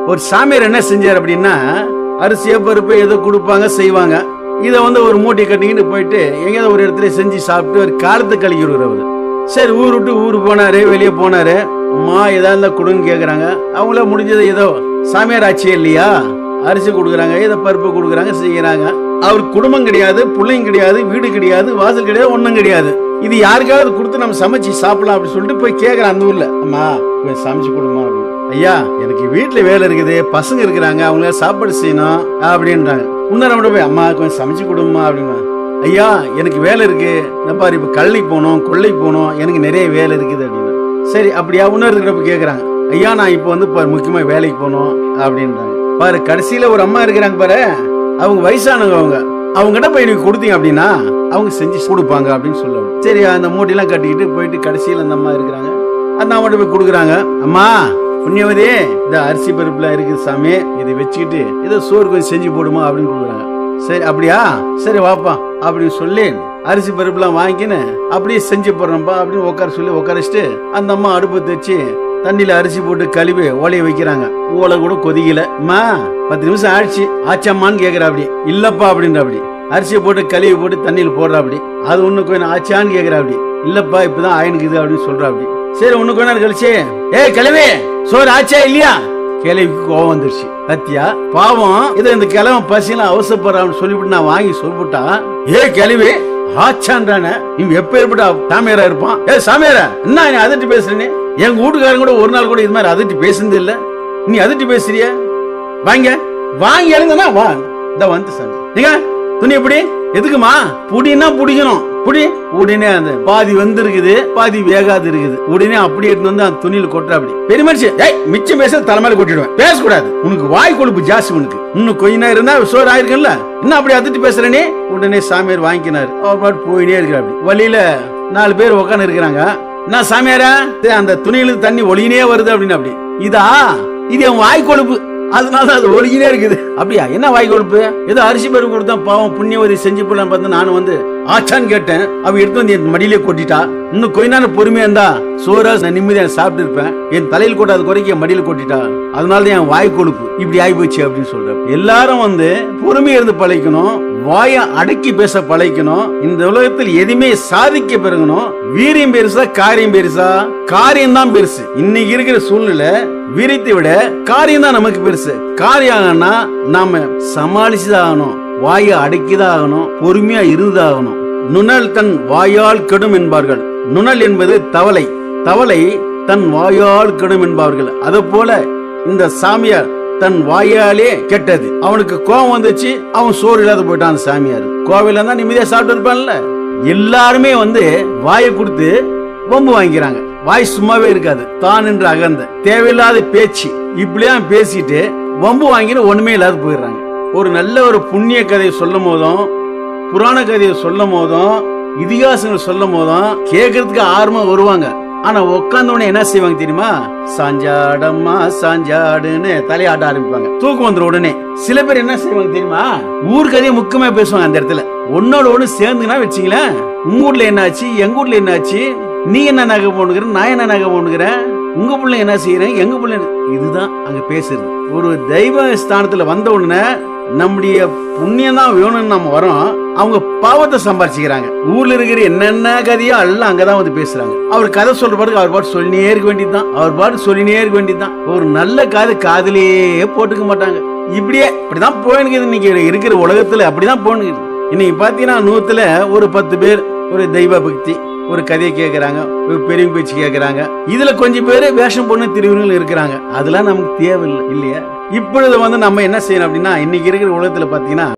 ஒரு சாமியார் என்ன செஞ்சார் அப்படின்னா அரிசியை பருப்பு ஏதோ கொடுப்பாங்க செய்வாங்க இதை வந்து ஒரு மூட்டை கட்டிக்கிட்டு போயிட்டு எங்கேயாவது ஒரு இடத்துல செஞ்சு சாப்பிட்டு ஒரு காலத்தை கழிக்கிறார் அவரு சரி ஊர் விட்டு ஊர் போனாரு வெளியே போனாரு அம்மா ஏதாவது இருந்தா கொடுன்னு கேக்குறாங்க அவங்கள முடிஞ்சது ஏதோ சாமியார் ஆட்சி இல்லையா அரிசி கொடுக்குறாங்க ஏதோ பருப்பு கொடுக்குறாங்க செய்யறாங்க அவருக்கு குடும்பம் கிடையாது பிள்ளைங்க கிடையாது வீடு கிடையாது வாசல் கிடையாது ஒண்ணும் கிடையாது இது யாருக்காவது கொடுத்து நம்ம சமைச்சு சாப்பிடலாம் அப்படின்னு சொல்லிட்டு போய் கேக்குறான் அந்த ஊர்ல அம்மா கொஞ்சம் சமைச்சு கொடுமா அப்படின்னு ஐயா எனக்கு வீட்டுல வேலை இருக்குது பசங்க இருக்கிறாங்க அவங்கள சாப்பாடு செய்யணும் அப்படின்றாங்க இன்னொரு போய் அம்மா கொஞ்சம் சமைச்சு கொடுமா அப்படின்னா ஐயா எனக்கு வேலை இருக்கு இந்த பாரு இப்ப கள்ளிக்கு போகணும் கொள்ளைக்கு போகணும் எனக்கு நிறைய வேலை இருக்குது அப்படின்னா சரி அப்படியா இன்னொரு இருக்கிறப்ப கேக்குறாங்க ஐயா நான் இப்போ வந்து பாரு முக்கியமா வேலைக்கு போகணும் அப்படின்றாங்க பாரு கடைசியில ஒரு அம்மா இருக்கிறாங்க பாரு அவங்க வயசானவங்க அவங்க அவங்க கிட்ட போய் நீங்க கொடுத்தீங்க அப்படின்னா அவங்க செஞ்சு கொடுப்பாங்க அப்படின்னு சொல்லுவாங்க சரி அந்த மூட்டையெல்லாம் கட்டிக்கிட்டு போயிட்டு கடைசியில அந்த அம்மா இருக்கிறாங்க அந்த அம்மாட்ட போய் கொடுக்குறாங்க அம்மா புண்ணியவதி இந்த அரிசி பருப்புல இருக்குது சாமி இதை வச்சுக்கிட்டு ஏதோ சோறு கொஞ்சம் செஞ்சு போடுமா அப்படின்னு கொடுக்குறாங்க சரி அப்படியா சரி வாப்பா அப்படின்னு சொல்லி அரிசி பருப்புலாம் வாங்கிக்கின்னு அப்படியே செஞ்சு போடுறோம்ப்பா அப்படின்னு உட்கார சொல்லி உட்கார வச்சுட்டு அந்த அம்மா அடுப்பு வச்சு தண்ணியில அரிசி போட்டு கழுவி ஓலைய வைக்கிறாங்க ஓலை கூட கொதிக்கல அம்மா பத்து நிமிஷம் ஆயிடுச்சு ஆச்சாம்மான்னு கேக்குறா அப்படி இல்லப்பா அப்படின்ற அப்படி அரிசியை போட்டு கழுவி போட்டு தண்ணியில போடுறா அப்படி அது ஒண்ணு கொஞ்சம் ஆச்சான்னு கேக்குறா அப்படி இல்லப்பா இப்பதான் ஆயனுக்குது அப்படின்னு சொல்றா அப்படி சரி ஒண்ணு கொஞ்ச நேரம் கழிச்சு ஏய் கிளவி சோறு ஆச்சா இல்லையா கிளவிக்கு கோவம் வந்துருச்சு கத்தியா பாவம் இது இந்த கிழமை பசியெல்லாம் அவசரப்படுறான்னு சொல்லிவிட்டு நான் வாங்கி சொல்லிவிட்டா ஏ கிளவி ஆச்சான்றானே இவன் எப்ப ஏற்பட்ட சாமியாரா இருப்பான் ஏ சாமியாரா என்ன நீ அதட்டி பேசுறேன்னு எங்க வீட்டுக்காரங்க கூட ஒரு நாள் கூட இது மாதிரி அதட்டி பேசுனது இல்ல நீ அதட்டி பேசுறிய வாங்க வாங்கி எழுந்தனா வா இந்த வந்து சாமி நீங்க துணி எப்படி எதுக்குமா புடினா புடிக்கணும் புடி உடனே அந்த பாதி வந்திருக்குது பாதி வேகாது இருக்குது உடனே அப்படி எடுத்து வந்து அந்த துணியில கொட்டுற அப்படி பெரிய மனுஷன் ஏய் மிச்சம் பேச தலைமையில கொட்டிடுவேன் பேசக்கூடாது உனக்கு வாய் கொழுப்பு ஜாஸ்தி உனக்கு இன்னும் கொஞ்ச நேரம் இருந்தா சோறு ஆயிருக்குல்ல இன்னும் அப்படி அதிட்டு பேசுறனே உடனே சாமியார் வாங்கிக்கினாரு அவர் பாட்டு போயினே இருக்கிற அப்படி வழியில நாலு பேர் உட்காந்து இருக்கிறாங்க என்ன சாமியாரா டேய், அந்த துணியில தண்ணி ஒளியினே வருது அப்படின்னு அப்படி இதா இது என் வாய் கொழுப்பு அதனால அது ஒழுகினே இருக்குது அப்படியா என்ன வாய் கொழுப்பு ஏதோ அரிசி பருப்பு கொடுத்தா பாவம் புண்ணியவதி செஞ்சு போடலாம் பார்த்து நானும் வந்து ஆச்சான்னு கேட்டேன் அவ எடுத்து வந்து என் மடியிலே கொட்டிட்டா இன்னும் கொஞ்ச நேரம் பொறுமையா இருந்தா சோறா நான் நிம்மதியா சாப்பிட்டு இருப்பேன் என் தலையில் கொட்டாத குறைக்கு என் மடியில கொட்டிட்டா அதனால தான் என் வாய் கொழுப்பு இப்படி ஆகி போச்சு அப்படின்னு சொல்றேன் எல்லாரும் வந்து பொறுமையா இருந்து பழகிக்கணும் வாய அடக்கி பேச பழகிக்கணும் இந்த உலகத்தில் எதுவுமே சாதிக்க பெருகணும் வீரியம் பெருசா காரியம் பெருசா காரியம் தான் பெருசு இன்னைக்கு இருக்கிற சூழ்நிலை வீரியத்தை விட காரியம் தான் நமக்கு பெருசு காரியம் நாம சமாளிச்சுதான் ஆகணும் வாயை அடக்கிதான் ஆகணும் பொறுமையா இருந்துதான் ஆகணும் நுணல் தன் வாயால் கெடும் என்பார்கள் நுணல் என்பது தவளை தவளை தன் வாயால் கெடும் என்பார்கள் அது போல இந்த சாமியார் தன் வாயாலே கெட்டது அவனுக்கு கோபம் வந்துச்சு அவன் சோறு இல்லாத போயிட்டான் அந்த சாமியார் கோவில இருந்தா நிம்மதியா சாப்பிட்டு இருப்பான்ல எல்லாருமே வந்து வாயை கொடுத்து வம்பு வாங்கிக்கிறாங்க வாய் சும்மாவே இருக்காது தான் என்று அகந்த தேவையில்லாத பேச்சு இப்படிலாம் பேசிட்டு வம்பு வாங்கிட்டு ஒண்ணுமே இல்லாத போயிடுறாங்க ஒரு நல்ல ஒரு புண்ணிய கதையை சொல்லும் போதும் புராண கதையை சொல்லும் போதும் இதிகாசங்கள் சொல்லும் போதும் கேட்கறதுக்கு ஆர்வமா வருவாங்க ஆனா உட்கார்ந்த உடனே என்ன செய்வாங்க தெரியுமா சாஞ்சாடம்மா சாஞ்சாடுன்னு தலையாட்ட ஆரம்பிப்பாங்க தூக்கம் வந்துடும் உடனே சில பேர் என்ன செய்வாங்க தெரியுமா ஊர் கதையை முக்கியமா பேசுவாங்க அந்த இடத்துல ஒன்னோட ஒண்ணு சேர்ந்துனா வச்சுங்களேன் உங்க ஊர்ல என்னாச்சு எங்க ஊர்ல என்னாச்சு நீ என்ன நகை போனுக்கிற நான் என்ன நகை போனுக்கிறேன் உங்க பிள்ளை என்ன செய்யறேன் எங்க பிள்ளை என்ன- இதுதான் அங்க பேசுறது ஒரு தெய்வ ஸ்தானத்துல வந்த உடனே நம்முடைய புண்ணியம் தான் வேணும்னு நம்ம வரோம் அவங்க பாவத்தை சம்பாரிச்சுக்கிறாங்க ஊர்ல இருக்கிற என்னென்ன கதையோ எல்லாம் அங்கதான் வந்து பேசுறாங்க அவர் கதை சொல்ற பாட்டுக்கு அவர் பாட்டு சொல்லினே இருக்க வேண்டியதுதான் அவர் பாட்டு சொல்லினே இருக்க வேண்டியதுதான் ஒரு நல்ல காது காதுலயே போட்டுக்க மாட்டாங்க இப்படியே இப்படிதான் போயினுக்குது இன்னைக்கு இருக்கிற உலகத்துல அப்படிதான் போயினுக்குது இன்னைக்கு பாத்தீங்கன்னா நூத்துல ஒரு பத்து பேர் ஒரு தெய்வ பக்தி ஒரு கதையை கேக்குறாங்க ஒரு பெரியவங்க பேச்சு கேக்குறாங்க இதுல கொஞ்சம் பேர் வேஷம் பொண்ணு திருவிழங்கள் இருக்கிறாங்க அதெல்லாம் நமக்கு தேவையில்லை இல்லையா இப்பொழுது வந்து நம்ம என்ன செய்யணும் அப்படின்னா இன்னைக்கு இருக்கிற உலகத்துல பாத்தீங்கன்னா